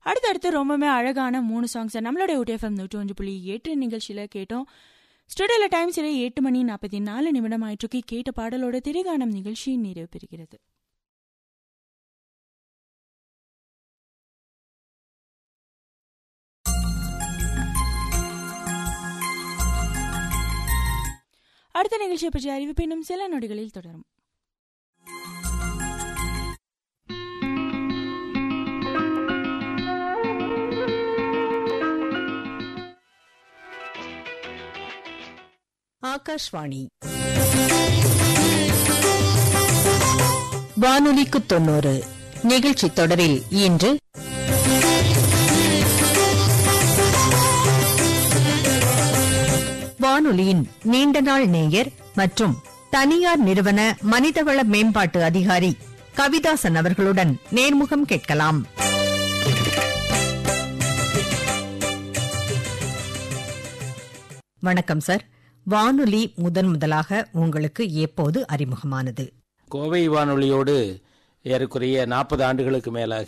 அடுத்தடுத்து ரொம்பவே அழகான மூணு சாங்ஸை நம்மளுடைய UTFM நூற்றி ஒன்று புள்ளி எட்டு நிகழ்ச்சியில் கேட்டோம் ஸ்டுடியோவில் டைம் சரி எட்டு மணி நாற்பத்தி நாலு நிமிடம் ஆயிற்றுக்கு கேட்ட பாடலோட திரைகானம் நிகழ்ச்சி நிறைவு பெறுகிறது அடுத்த நிகழ்ச்சியை பற்றிய அறிவிப்பு இன்னும் சில நொடிகளில் தொடரும் ஆகாஷ்வாணி வானொலிக்கு தொண்ணூறு நிகழ்ச்சி தொடரில் இன்று வானொலியின் நீண்ட நாள் நேயர் மற்றும் தனியார் நிறுவன மனிதவள மேம்பாட்டு அதிகாரி கவிதாசன் அவர்களுடன் நேர்முகம் கேட்கலாம் வணக்கம் சார் வானொலி முதன் முதலாக உங்களுக்கு எப்போது அறிமுகமானது கோவை வானொலியோடு ஏறக்குறைய நாற்பது ஆண்டுகளுக்கு மேலாக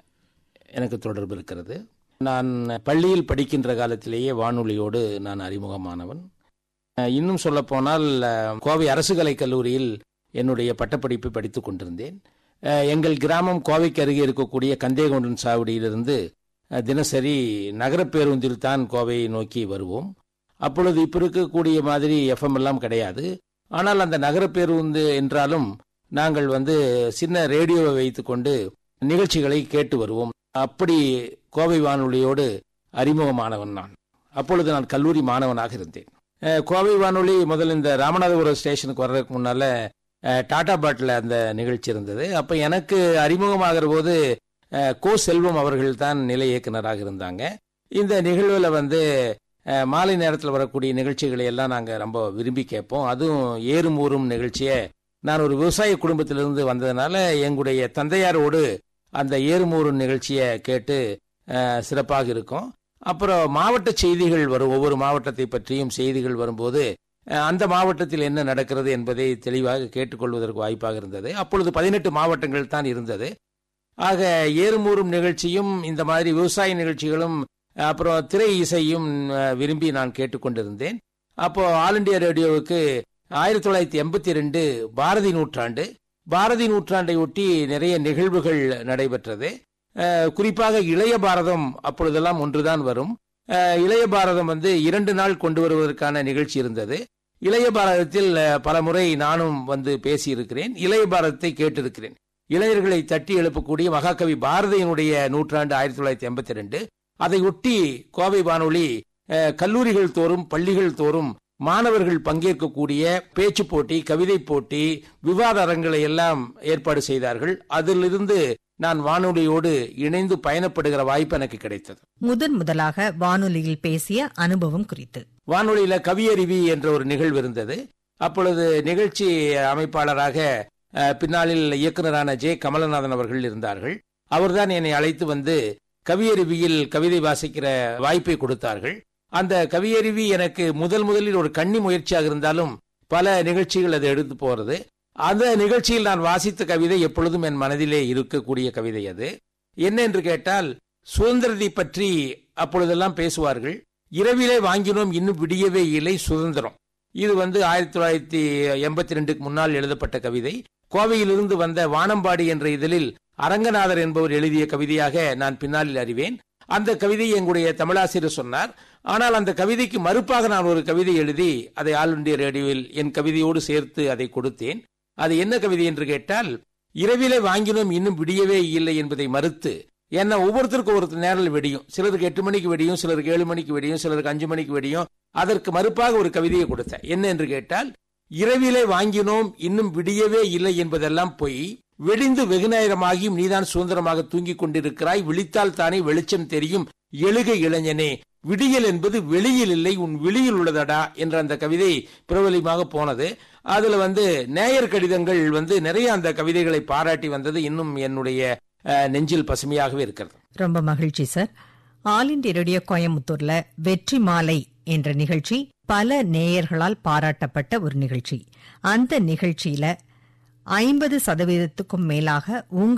எனக்கு தொடர்பு இருக்கிறது நான் பள்ளியில் படிக்கின்ற காலத்திலேயே வானொலியோடு நான் அறிமுகமானவன் அஹ், இன்னும் சொல்லப்போனால் அஹ், கோவை அரசு கலைக் கல்லூரியில் என்னுடைய பட்டப்படிப்பை படித்துக் கொண்டிருந்தேன் அஹ், எங்கள் கிராமம் கோவைக்கு அருகே இருக்கக்கூடிய கந்தேகொண்டன் சாவடியிலிருந்து அஹ், தினசரி நகரப் பேருந்தில் தான் கோவையை நோக்கி வருவோம் அப்பொழுது இப்போ இருக்கக்கூடிய மாதிரி எஃப்எம் எல்லாம் கிடையாது ஆனால் அந்த நகர பேருந்து என்றாலும் நாங்கள் வந்து சின்ன ரேடியோவை வைத்துக்கொண்டு நிகழ்ச்சிகளை கேட்டு வருவோம் அப்படி கோவை வானொலியோடு அறிமுகமானவன் நான் அப்பொழுது நான் கல்லூரி மாணவனாக இருந்தேன் அஹ், கோவை வானொலி முதல்ல இந்த ராமநாதபுரம் ஸ்டேஷனுக்கு வர்றதுக்கு முன்னால அஹ், டாடா பாட்டில் அந்த நிகழ்ச்சி இருந்தது அப்போ எனக்கு அறிமுகமாகிற போது அஹ், கோ செல்வம் அவர்கள் தான் நிலை இயக்குனராக இருந்தாங்க இந்த நிகழ்வில் வந்து அஹ், மாலை நேரத்தில் வரக்கூடிய நிகழ்ச்சிகளை எல்லாம் நாங்கள் ரொம்ப விரும்பி கேட்போம் அதுவும் ஏறும் ஊறும் நிகழ்ச்சியை நான் ஒரு விவசாய குடும்பத்திலிருந்து வந்ததுனால எங்களுடைய தந்தையாரோடு அந்த ஏறுமூறும் நிகழ்ச்சியை கேட்டு அஹ், சிறப்பாக இருக்கும் அப்புறம் மாவட்ட செய்திகள் வரும் ஒவ்வொரு மாவட்டத்தை பற்றியும் செய்திகள் வரும்போது அஹ், அந்த மாவட்டத்தில் என்ன நடக்கிறது என்பதை தெளிவாக கேட்டுக்கொள்வதற்கு வாய்ப்பாக இருந்தது அப்பொழுது பதினெட்டு மாவட்டங்கள் தான் இருந்தது ஆக ஏறுமூறும் நிகழ்ச்சியும் இந்த மாதிரி விவசாய நிகழ்ச்சிகளும் அப்புறம் திரை இசையும் அஹ், விரும்பி நான் கேட்டுக்கொண்டிருந்தேன் அப்போ ஆல் இண்டியா ரேடியோவுக்கு ஆயிரத்தி தொள்ளாயிரத்தி எண்பத்தி ரெண்டு பாரதி நூற்றாண்டு பாரதி நூற்றாண்டை ஒட்டி நிறைய நிகழ்வுகள் நடைபெற்றது அஹ், குறிப்பாக இளைய பாரதம் அப்பொழுதெல்லாம் ஒன்றுதான் வரும் அஹ், இளைய பாரதம் வந்து இரண்டு நாள் கொண்டு வருவதற்கான நிகழ்ச்சி இருந்தது இளைய பாரதத்தில் அஹ், பல முறை நானும் வந்து பேசியிருக்கிறேன் இளைய பாரதத்தை கேட்டிருக்கிறேன் இளைஞர்களை தட்டி எழுப்பக்கூடிய மகாகவி பாரதியினுடைய நூற்றாண்டு ஆயிரத்தி தொள்ளாயிரத்தி எண்பத்தி ரெண்டு அதை ஒட்டி கோவை வானொலி அஹ், கல்லூரிகள் தோறும் பள்ளிகள் தோறும் மாணவர்கள் பங்கேற்கக்கூடிய பேச்சு போட்டி கவிதை போட்டி விவாத அரங்களை எல்லாம் ஏற்பாடு செய்தார்கள் அதிலிருந்து நான் வானொலியோடு இணைந்து பயணப்படுகிற வாய்ப்பு எனக்கு கிடைத்தது முதன் முதலாக வானொலியில் பேசிய அனுபவம் குறித்து வானொலியில கவியறிவி என்ற ஒரு நிகழ்வு இருந்தது அப்பொழுது நிகழ்ச்சி அமைப்பாளராக அஹ், பின்னாளில் இயக்குனரான ஜே கமலநாதன் அவர்கள் இருந்தார்கள் அவர்தான் என்னை அழைத்து வந்து கவியறிவியில் கவிதை வாசிக்கிற வாய்ப்பை கொடுத்தார்கள் அந்த கவியறிவி எனக்கு முதல் முதலில் ஒரு கன்னி முயற்சியாக இருந்தாலும் பல நிகழ்ச்சிகள் அதை எடுத்து போறது அந்த நிகழ்ச்சியில் நான் வாசித்த கவிதை எப்பொழுதும் என் மனதிலே இருக்கக்கூடிய கவிதை அது என்ன என்று கேட்டால் சுதந்திரத்தை பற்றி அப்பொழுதெல்லாம் பேசுவார்கள் இரவிலே வாங்கினோம் இன்னும் விடியவே இல்லை சுதந்திரம் இது வந்து ஆயிரத்தி தொள்ளாயிரத்தி எண்பத்தி ரெண்டுக்கு முன்னால் எழுதப்பட்ட கவிதை கோவையிலிருந்து வந்த வானம்பாடி என்ற இதழில் அரங்கநாதர் என்பவர் எழுதிய கவிதையாக நான் பின்னாளில் அறிவேன் அந்த கவிதையை எங்களுடைய தமிழாசிரியர் சொன்னார் ஆனால் அந்த கவிதைக்கு மறுப்பாக நான் ஒரு கவிதை எழுதி அதை ஆல் இண்டியா ரேடியோவில் என் கவிதையோடு சேர்த்து அதை கொடுத்தேன் அது என்ன கவிதை என்று கேட்டால் இரவிலே வாங்கினோம் இன்னும் விடியவே இல்லை என்பதை மறுத்து ஏன்னா ஒவ்வொருத்தருக்கும் ஒரு நேரில் வெடியும் சிலருக்கு எட்டு மணிக்கு வெடியும் சிலருக்கு ஏழு மணிக்கு வெடியும் சிலருக்கு அஞ்சு மணிக்கு வெடியும் அதற்கு மறுப்பாக ஒரு கவிதையை கொடுத்தேன் என்ன என்று கேட்டால் இரவிலே வாங்கினோம் இன்னும் விடியவே இல்லை என்பதெல்லாம் பொய் வெடிந்து வெகுநேரமாகியும் நீதான் சுதந்திரமாக தூங்கிக் கொண்டிருக்கிறாய் விழித்தால் தானே வெளிச்சம் தெரியும் எழுக இளைஞனே விடியல் என்பது வெளியில் இல்லை உன் விழியில் உள்ளதடா என்ற அந்த கவிதை பிரபலியமாக போனது அதுல வந்து நேயர் கடிதங்கள் வந்து நிறைய அந்த கவிதைகளை பாராட்டி வந்தது இன்னும் என்னுடைய அஹ், நெஞ்சில் பசுமையாகவே இருக்கிறது ரொம்ப மகிழ்ச்சி சார் ஆல் இண்டியா ரேடியோ கோயம்புத்தூர்ல வெற்றி மாலை என்ற நிகழ்ச்சி பல நேயர்களால் பாராட்டப்பட்ட ஒரு நிகழ்ச்சி அந்த நிகழ்ச்சியில ஐம்பது சதவீதத்துக்கும் மேலாக உங்கள்